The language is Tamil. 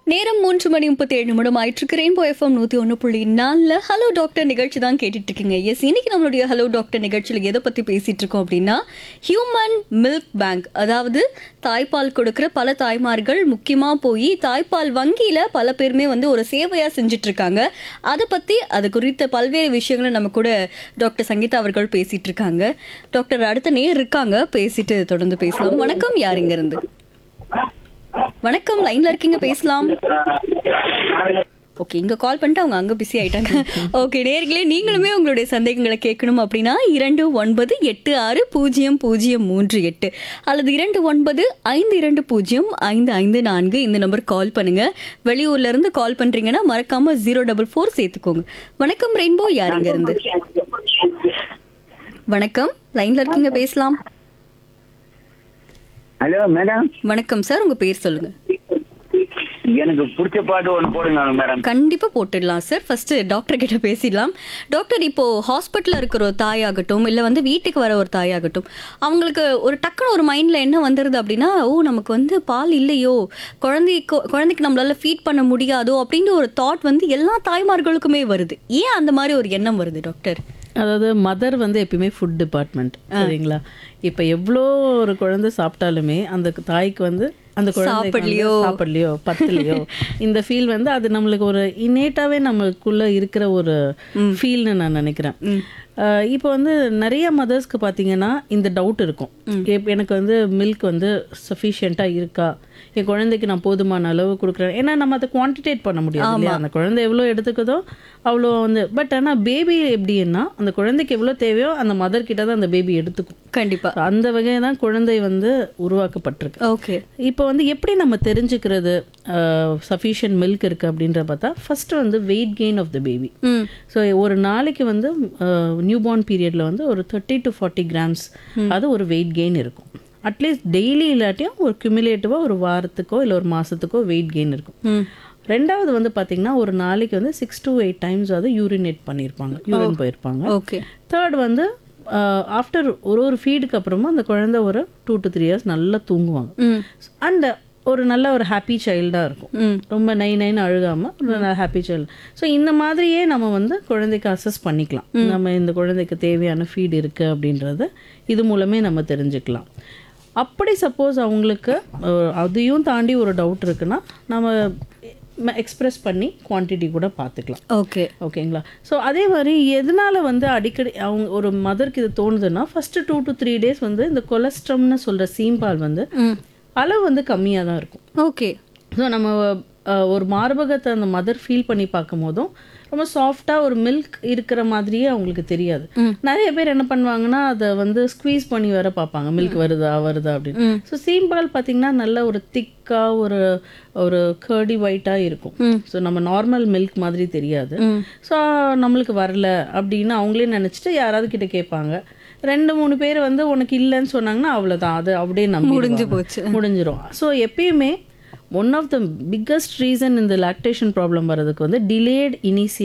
நேரம் மூன்று மணி முப்பத்தி ஏழு நிமிடம் ஆயிட்டு ரெயின்போ எஃப்எம் நூத்தி ஒன்று புள்ளி நாலில் ஹலோ டாக்டர் நிகழ்ச்சி தான் கேட்டுட்டு இருக்கீங்க எஸ் இன்னைக்கு நம்மளுடைய ஹலோ டாக்டர் நிகழ்ச்சியில் எதை பத்தி பேசிட்டு இருக்கோம் அப்படின்னா ஹியூமன் மில்க் பேங்க் அதாவது தாய்ப்பால் கொடுக்கிற பல தாய்மார்கள் முக்கியமா போய் தாய்ப்பால் வங்கியில பல பேருமே வந்து ஒரு சேவையா செஞ்சுட்டு இருக்காங்க அதை பத்தி அது குறித்த பல்வேறு விஷயங்களை நம்ம கூட டாக்டர் சங்கீதா அவர்கள் பேசிட்டு இருக்காங்க டாக்டர் அடுத்த நேர் இருக்காங்க பேசிட்டு தொடர்ந்து பேசலாம் வணக்கம் யார் இங்க இருந்து வணக்கம் லைன்ல இருக்கீங்க பேசலாம் ஓகே இங்க கால் பண்ணிட்டு அவங்க அங்க பிஸி ஆயிட்டாங்க ஓகே நேர்களே நீங்களுமே உங்களுடைய சந்தேகங்களை கேட்கணும் அப்படின்னா இரண்டு ஒன்பது எட்டு ஆறு பூஜ்ஜியம் பூஜ்ஜியம் மூன்று எட்டு அல்லது இரண்டு ஒன்பது ஐந்து இரண்டு பூஜ்ஜியம் ஐந்து ஐந்து நான்கு இந்த நம்பர் கால் பண்ணுங்க வெளியூர்ல இருந்து கால் பண்றீங்கன்னா மறக்காம ஜீரோ டபுள் ஃபோர் சேர்த்துக்கோங்க வணக்கம் ரெயின்போ யாருங்க இருந்து வணக்கம் லைன்ல இருக்கீங்க பேசலாம் ஹலோ மேடம் வணக்கம் சார் உங்க பேர் சொல்லுங்க எனக்கு பிடிச்ச பாட்டு ஒன்று போடுங்க மேடம் கண்டிப்பா போட்டுடலாம் சார் ஃபர்ஸ்ட் டாக்டர் கிட்ட பேசிடலாம் டாக்டர் இப்போ ஹாஸ்பிட்டல்ல இருக்கிற ஒரு தாயாகட்டும் இல்ல வந்து வீட்டுக்கு வர ஒரு தாயாகட்டும் அவங்களுக்கு ஒரு டக்குனு ஒரு மைண்ட்ல என்ன வந்துருது அப்படின்னா ஓ நமக்கு வந்து பால் இல்லையோ குழந்தைக்கு குழந்தைக்கு நம்மளால ஃபீட் பண்ண முடியாதோ அப்படின்ற ஒரு தாட் வந்து எல்லா தாய்மார்களுக்குமே வருது ஏன் அந்த மாதிரி ஒரு எண்ணம் வருது டாக்டர் அதாவது மதர் வந்து எப்பயுமே ஃபுட் டிபார்ட்மெண்ட் சரிங்களா இப்போ எவ்வளோ ஒரு குழந்தை சாப்பிட்டாலுமே அந்த தாய்க்கு வந்து அந்த குழந்தை சாப்பிடலையோ. சாப்பிடலையோ பத்தலையோ இந்த ஃபீல் வந்து அது நம்மளுக்கு ஒரு இன்னேட்டாவே நம்மளுக்குள்ள இருக்கிற ஒரு ஃபீல்னு நான் நினைக்கிறேன் அஹ் இப்போ வந்து நிறைய மதர்ஸ்க்கு பார்த்தீங்கன்னா இந்த டவுட் இருக்கும் எப்- எனக்கு வந்து மில்க் வந்து சஃபிஷியண்ட்டாக இருக்கா என் குழந்தைக்கு நான் போதுமான அளவு கொடுக்குறேன் ஏன்னா நம்ம அதை குவான்டிடேட் பண்ண முடியாது இல்லையா அந்த குழந்தை எவ்வளோ எடுத்துக்குதோ அவ்வளோ வந்து பட் ஆனால் பேபி எப்படின்னா அந்த குழந்தைக்கு எவ்வளோ தேவையோ அந்த மதர் கிட்ட தான் அந்த பேபி எடுத்துக்கும் கண்டிப்பா So, அந்த வகையை தான் குழந்தை வந்து உருவாக்கப்பட்டிருக்கு ஓகே இப்போ வந்து எப்படி நம்ம தெரிஞ்சுக்கிறது சஃபிஷியன்ட் மில்க் இருக்குது அப்படின்ற பார்த்தா ஃபர்ஸ்ட் வந்து weight gain of the baby ம் ஸோ ஒரு நாளைக்கு வந்து நியூ பார்ன் பீரியடில் வந்து ஒரு தேர்ட்டி டு ஃபார்ட்டி கிராம்ஸ் அது ஒரு வெயிட் கெயின் இருக்கும் அட்லீஸ்ட் டெய்லி இல்லாட்டியும் ஒரு குமுலேட்டிவாக ஒரு வாரத்துக்கோ இல்லை ஒரு மாதத்துக்கோ வெயிட் கெயின் இருக்கும் ம் ரெண்டாவது வந்து பார்த்தீங்கன்னா ஒரு நாளைக்கு வந்து சிக்ஸ் to எயிட் டைம்ஸ் அது யூரினேட் பண்ணியிருப்பாங்க யூரின் போயிருப்பாங்க ஓகே தேர்ட் வந்து ஆஃப்டர் ஒரு ஒரு ஃபீடுக்கு அப்புறமா அந்த குழந்தை ஒரு டூ to த்ரீ இயர்ஸ் நல்லா தூங்குவாங்க ம் அண்ட் ஒரு நல்ல ஒரு ஹாப்பி சைல்டாக இருக்கும் ம் ரொம்ப நை நைன்னு அழுகாமல் ஒரு நல்ல ஹாப்பி சைல்டு ஸோ இந்த மாதிரியே நம்ம வந்து குழந்தைக்கு அசஸ் பண்ணிக்கலாம் நம்ம இந்த குழந்தைக்கு தேவையான ஃபீட் இருக்குது அப்படின்றத இது மூலமே நம்ம தெரிஞ்சுக்கலாம் அப்படி சப்போஸ் அவங்களுக்கு அஹ், அதையும் தாண்டி ஒரு டவுட் இருக்குன்னா நம்ம எக்ஸ்பிரஸ் பண்ணி குவான்டிட்டி கூட பார்த்துக்கலாம் ஓகே ஓகேங்களா ஸோ அதே மாதிரி எதனால வந்து அடிக்கடி அவங்க ஒரு மதருக்கு இது தோணுதுன்னா first two to three days வந்து இந்த கொலஸ்ட்ரம்னு சொல்கிற சீம்பால் வந்து ம் அளவு வந்து கம்மியாக தான் இருக்கும் ஓகே ஸோ நம்ம அஹ், ஒரு மார்பகத்தை அந்த மதர் ஃபீல் பண்ணி பார்க்கும் போதும் ரொம்ப சாஃப்டாக ஒரு மில்க் இருக்கிற மாதிரியே அவங்களுக்கு தெரியாது நிறைய பேர் என்ன பண்ணுவாங்கன்னா அதை வந்து ஸ்குவீஸ் பண்ணி வர பார்ப்பாங்க மில்க் வருதா வருதா அப்படின்னு ஸோ சீம்பால் பார்த்தீங்கன்னா நல்ல ஒரு திக்காக ஒரு ஒரு கர்டி ஒயிட்டாக இருக்கும் ஸோ நம்ம நார்மல் மில்க் மாதிரி தெரியாது ஸோ நம்மளுக்கு வரல அப்படின்னு அவங்களே நினச்சிட்டு யாராவது கிட்ட கேட்பாங்க ரெண்டு மூணு பேர் வந்து உனக்கு இல்லைன்னு சொன்னாங்கன்னா அவ்வளோதான் அது அப்படியே நம்ம முடிஞ்சு போச்சு. முடிஞ்சிரும் ஸோ எப்பயுமே one of the biggest reason இந்த லாக்டேஷன் ப்ராப்ளம் வர்றதுக்கு வந்து டிலேட் இனிசி